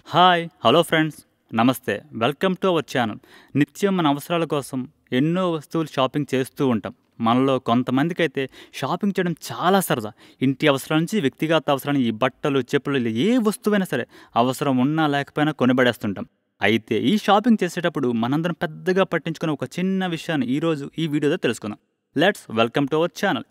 hi hello friends నమస్తే welcome to our channel నిత్యం మన అవసరాల కోసం ఎన్నో వస్తువులు షాపింగ్ చేస్తూ ఉంటాం మనలో కొంతమందికి అయితే షాపింగ్ చేయడం చాలా సరదా ఇంటి అవసరాల నుంచి వ్యక్తిగత అవసరాలు ఈ బట్టలు చెప్పులు ఇలా ఏ వస్తువైనా సరే అవసరం ఉన్నా లేకపోయినా కొనిపడేస్తుంటాం అయితే ఈ షాపింగ్ చేసేటప్పుడు మనందరం పెద్దగా పట్టించుకునే ఒక చిన్న విషయాన్ని ఈరోజు ఈ వీడియోలో తెలుసుకుందాం let's welcome to our channel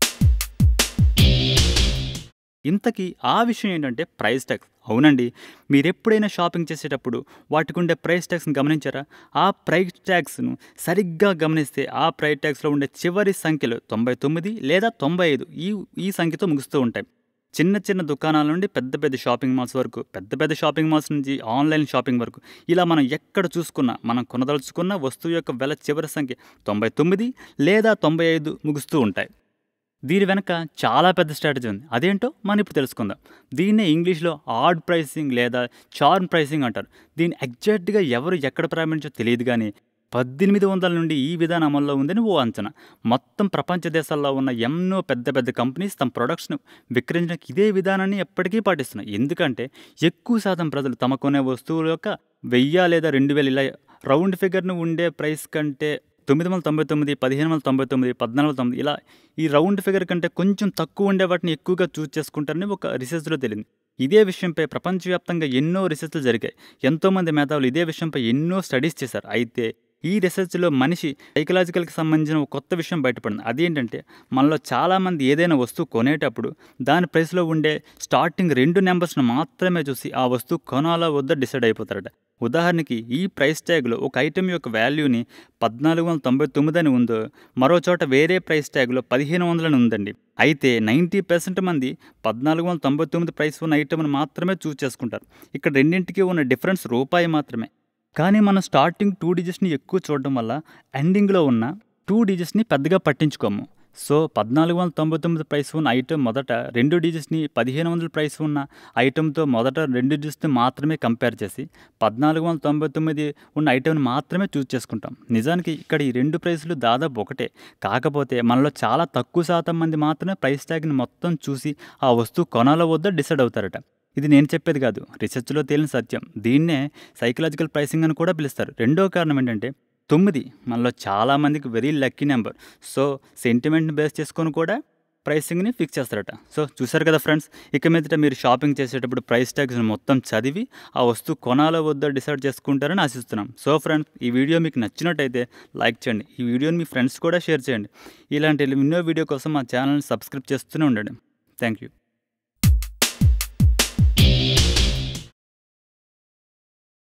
ఇంతకీ ఆ విషయం ఏంటంటే ప్రైస్ ట్యాక్స్ అవునండి మీరు ఎప్పుడైనా షాపింగ్ చేసేటప్పుడు వాటికి ఉండే ప్రైస్ ట్యాక్స్ని గమనించారా ఆ ప్రైస్ ట్యాక్స్ను సరిగ్గా గమనిస్తే ఆ ప్రైస్ ట్యాక్స్లో ఉండే చివరి సంఖ్యలు తొంభై తొమ్మిది లేదా తొంభై ఐదు ఈ ఈ సంఖ్యతో ముగుస్తూ ఉంటాయి చిన్న చిన్న దుకాణాల నుండి పెద్ద పెద్ద షాపింగ్ మాల్స్ వరకు పెద్ద పెద్ద షాపింగ్ మాల్స్ నుంచి ఆన్లైన్ షాపింగ్ వరకు ఇలా మనం ఎక్కడ చూసుకున్నా మనం కొనదలుచుకున్న వస్తువు యొక్క వెల చివరి సంఖ్య తొంభై తొమ్మిది లేదా తొంభై ఐదు ముగుస్తూ ఉంటాయి దీని వెనక చాలా పెద్ద స్ట్రాటజీ ఉంది అదేంటో మనం ఇప్పుడు తెలుసుకుందాం దీన్నే ఇంగ్లీష్లో ఆడ్ ప్రైసింగ్ లేదా చార్మ్ ప్రైసింగ్ అంటారు దీన్ని ఎగ్జాక్ట్గా ఎవరు ఎక్కడ ప్రారంభించో తెలియదు కానీ పద్దెనిమిది వందల నుండి ఈ విధానం అమల్లో ఉందని ఓ అంచనా మొత్తం ప్రపంచ దేశాల్లో ఉన్న ఎన్నో పెద్ద పెద్ద కంపెనీస్ తమ ప్రొడక్ట్స్ను విక్రయించడానికి ఇదే విధానాన్ని ఎప్పటికీ పాటిస్తున్నాయి ఎందుకంటే ఎక్కువ శాతం ప్రజలు తమ కొనే వస్తువుల యొక్క వెయ్యి లేదా రెండు వేలు ఇలా రౌండ్ ఫిగర్ను ఉండే ప్రైస్ కంటే తొమ్మిది వందల తొంభై తొమ్మిది పదిహేను వందల తొంభై తొమ్మిది పద్నాలుగు తొమ్మిది ఇలా ఈ రౌండ్ ఫిగర్ కంటే కొంచెం తక్కువ ఉండే వాటిని ఎక్కువగా చూస్ చేసుకుంటారని ఒక రీసెర్చ్లో తెలిసింది ఇదే విషయంపై ప్రపంచవ్యాప్తంగా ఎన్నో రీసెర్చ్లు జరిగాయి ఎంతోమంది మేధావులు ఇదే విషయంపై ఎన్నో స్టడీస్ చేశారు అయితే ఈ రీసెర్చ్లో మనిషి సైకలాజికల్కి సంబంధించిన ఒక కొత్త విషయం బయటపడింది అదేంటంటే మనలో చాలామంది ఏదైనా వస్తువు కొనేటప్పుడు దాని ప్రైస్లో ఉండే స్టార్టింగ్ రెండు నెంబర్స్ను మాత్రమే చూసి ఆ వస్తువు కొనాలా వద్ద డిసైడ్ అయిపోతారట ఉదాహరణకి ఈ ప్రైస్ ట్యాగ్లో ఒక ఐటెం యొక్క వాల్యూని పద్నాలుగు వందల తొంభై తొమ్మిది అని ఉందో మరో చోట వేరే ప్రైస్ ట్యాగ్లో పదిహేను వందలని ఉందండి అయితే నైంటీ పర్సెంట్ మంది పద్నాలుగు వందల తొంభై తొమ్మిది ప్రైస్ ఉన్న ఐటెంను మాత్రమే చూస్ చేసుకుంటారు ఇక్కడ రెండింటికి ఉన్న డిఫరెన్స్ రూపాయి మాత్రమే కానీ మనం స్టార్టింగ్ టూ డిజిట్స్ని ఎక్కువ చూడడం వల్ల ఎండింగ్లో ఉన్న టూ డిజిట్స్ని పెద్దగా పట్టించుకోము సో పద్నాలుగు వందల తొంభై తొమ్మిది ప్రైస్ ఉన్న ఐటెం మొదట రెండు డిజిట్స్ని పదిహేను వందల ప్రైస్ ఉన్న ఐటెంతో మొదట రెండు డిజిట్స్ని మాత్రమే కంపేర్ చేసి పద్నాలుగు వందల తొంభై తొమ్మిది ఉన్న ఐటెంని మాత్రమే చూస్ చేసుకుంటాం నిజానికి ఇక్కడ ఈ రెండు ప్రైస్లు దాదాపు ఒకటే కాకపోతే మనలో చాలా తక్కువ శాతం మంది మాత్రమే ప్రైస్ ట్యాగ్ని మొత్తం చూసి ఆ వస్తువు కొనాలో వద్ద డిసైడ్ అవుతారట ఇది నేను చెప్పేది కాదు రీసెర్చ్లో తేలిన సత్యం దీన్నే సైకలాజికల్ ప్రైసింగ్ అని కూడా పిలుస్తారు రెండో కారణం ఏంటంటే తొమ్మిది మనలో చాలామందికి వెరీ లక్కీ నెంబర్ సో సెంటిమెంట్ని బేస్ చేసుకొని కూడా ప్రైసింగ్ని ఫిక్స్ చేస్తారట సో చూసారు కదా ఫ్రెండ్స్ ఇక మీదట మీరు షాపింగ్ చేసేటప్పుడు ప్రైస్ ట్యాగ్స్ మొత్తం చదివి ఆ వస్తువు కొనాలో వద్దో డిసైడ్ చేసుకుంటారని ఆశిస్తున్నాం సో ఫ్రెండ్స్ ఈ వీడియో మీకు నచ్చినట్టయితే లైక్ చేయండి ఈ వీడియోని మీ ఫ్రెండ్స్ కూడా షేర్ చేయండి ఇలాంటి ఎన్నో వీడియో కోసం మా ఛానల్ని సబ్స్క్రైబ్ చేస్తూనే ఉండండి థ్యాంక్ యూ